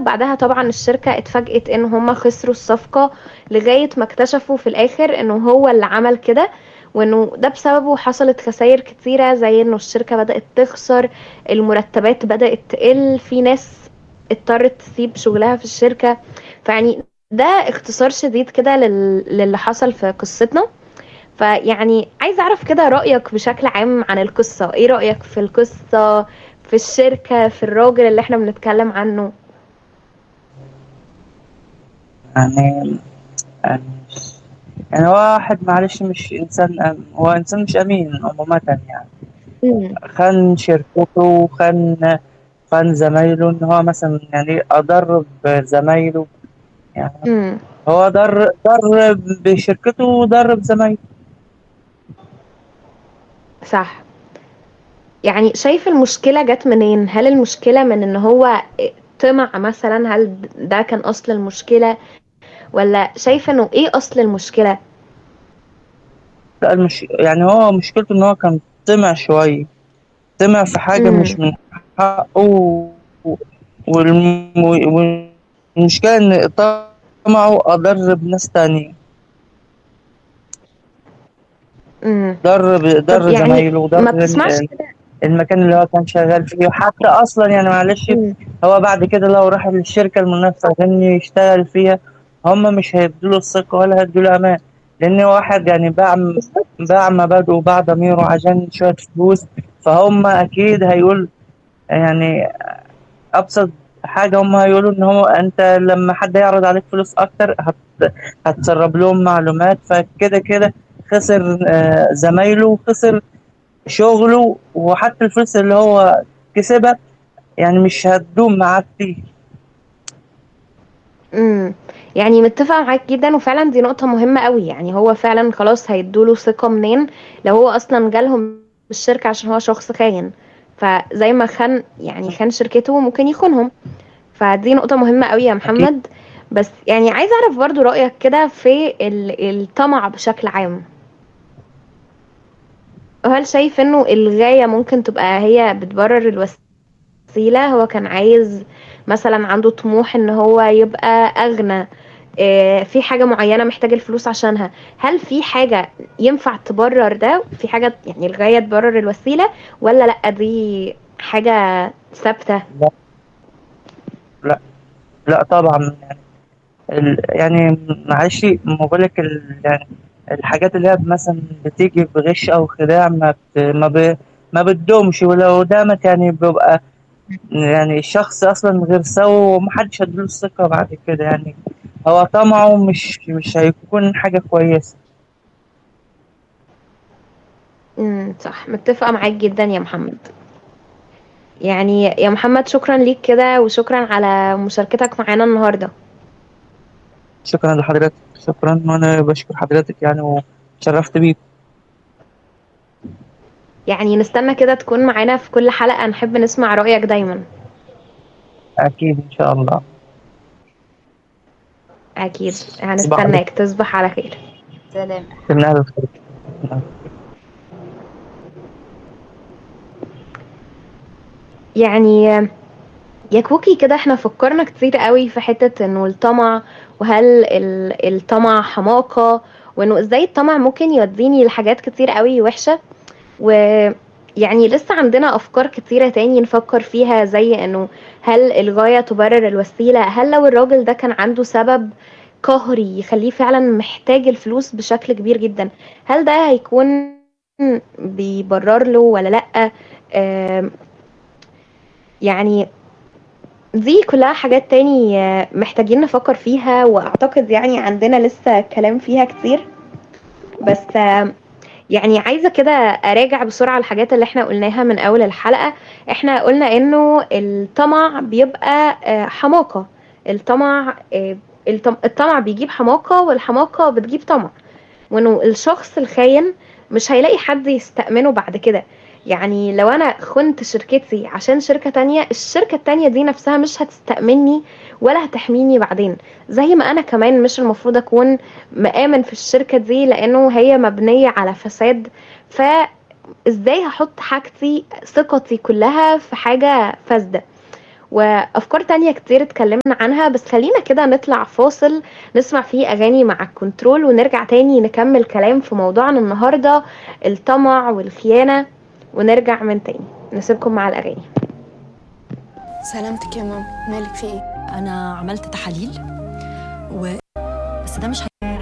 وبعدها طبعا الشركة اتفاجئت ان هم خسروا الصفقة لغاية ما اكتشفوا في الاخر انه هو اللي عمل كده وانه ده بسببه حصلت خسائر كتيرة زي انه الشركة بدأت تخسر المرتبات بدأت تقل في ناس اضطرت تسيب شغلها في الشركة فيعني ده اختصار شديد كده لل... للي حصل في قصتنا فيعني عايزة أعرف كده رأيك بشكل عام عن القصة إيه رأيك في القصة في الشركة في الراجل اللي احنا بنتكلم عنه يعني يعني يعني هو واحد معلش مش إنسان أم هو إنسان مش أمين عموما يعني مم. خان شركته وخان خان زمايله إن هو مثلا يعني أضر بزمايله يعني مم. هو ضر ضر بشركته وضر بزمايله صح يعني شايف المشكلة جت منين هل المشكلة من ان هو طمع مثلا هل ده كان اصل المشكلة ولا شايف انه ايه اصل المشكلة لا المش... يعني هو مشكلته إن هو كان طمع شوية طمع في حاجة مم. مش من حقه و... والم... والمشكلة إن طمعه أضر بناس تانية مم. ضر ب... ضر يعني زمايله ما وضر بتسمعش ال- كده المكان اللي هو كان شغال فيه وحتى أصلا يعني معلش مم. هو بعد كده لو راح للشركة المنافسة عشان يشتغل فيها هم مش هيدوله الثقة ولا هيدوله أمان لأن واحد يعني باع بالظبط باع مبادئه وباع ضميره عشان شوية فلوس فهم أكيد هيقول يعني أبسط حاجة هم هيقولوا إن هو أنت لما حد يعرض عليك فلوس أكتر هت هتسرب لهم معلومات فكده كده خسر آه، زمايله وخسر شغله وحتى الفلوس اللي هو كسبها يعني مش هتدوم معاه كتير امم يعني متفقة معاك جدا وفعلا دي نقطة مهمة قوي يعني هو فعلا خلاص هيدوله ثقة منين لو هو اصلا جالهم الشركة عشان هو شخص خاين فزي ما خان يعني خان شركته ممكن يخونهم فدي نقطة مهمة قوي يا أكيد محمد بس يعني عايزة اعرف برضو رأيك كده في ال- الطمع بشكل عام هل شايف انه الغاية ممكن تبقى هي بتبرر الوسيلة هو كان عايز مثلا عنده طموح ان هو يبقى اغنى آه، في حاجة معينة محتاج الفلوس عشانها هل في حاجة ينفع تبرر ده في حاجة يعني الغاية تبرر الوسيلة ولا لأ دي حاجة ثابتة لا لا لا طبعا يعني ال... يعني معلش ما بقولك ال... يعني الحاجات اللي هي مثلا بتيجي بغش او خداع ما بت... ما, ب... ما بتدومش ولو دامت يعني بيبقى يعني الشخص اصلا غير سوي ومحدش هيديله الثقة بعد كده يعني هو طمعه مش مش هيكون حاجة كويسة امم صح متفقة معاك جدا يا محمد يعني يا محمد شكرا ليك كده وشكرا على مشاركتك معانا النهاردة شكرا لحضرتك شكرا وانا بشكر حضرتك يعني وشرفت بيك يعني نستنى كده تكون معانا في كل حلقة نحب نسمع رأيك دايما اكيد ان شاء الله أكيد صباح الخير هنستناك تصبح على خير سلام من اهل الخير يعني يا كوكي كده احنا فكرنا كتير قوي في حتة انه الطمع وهل ال- الطمع حماقة وانه ازاي الطمع ممكن يوديني لحاجات كتير قوي وحشة ويعني لسه عندنا افكار كتيرة تاني نفكر فيها زي انه هل الغاية تبرر الوسيلة هل لو الراجل ده كان عنده سبب قهري يخليه فعلا محتاج الفلوس بشكل كبير جدا هل ده هيكون بيبرر له ولا لأ آم، يعني دي كلها حاجات تاني آه، محتاجين نفكر فيها واعتقد يعني عندنا لسه كلام فيها كتير بس آه، يعني عايزة كده اراجع بسرعة الحاجات اللي احنا قلناها من اول الحلقة احنا قلنا انه الطمع بيبقى آه، حماقة الطمع آه، الطم- الطمع بيجيب حماقة والحماقة بتجيب طمع وانه الشخص الخاين مش هيلاقي حد يستأمنه بعد كده يعني لو انا خنت شركتي عشان شركة تانية الشركة التانية دي نفسها مش هتستأمني ولا هتحميني بعدين زي ما انا كمان مش المفروض اكون مآمن في الشركة دي لانه هي مبنية على فساد فازاي هحط حاجتي ثقتي كلها في حاجة فاسدة وافكار تانية كتير اتكلمنا عنها بس خلينا كده نطلع فاصل نسمع فيه اغاني مع الكنترول ونرجع تاني نكمل كلام في موضوعنا النهارده الطمع والخيانه ونرجع من تاني نسيبكم مع الاغاني سلامتك يا ماما مالك في ايه انا عملت تحاليل و... بس ده مش هي...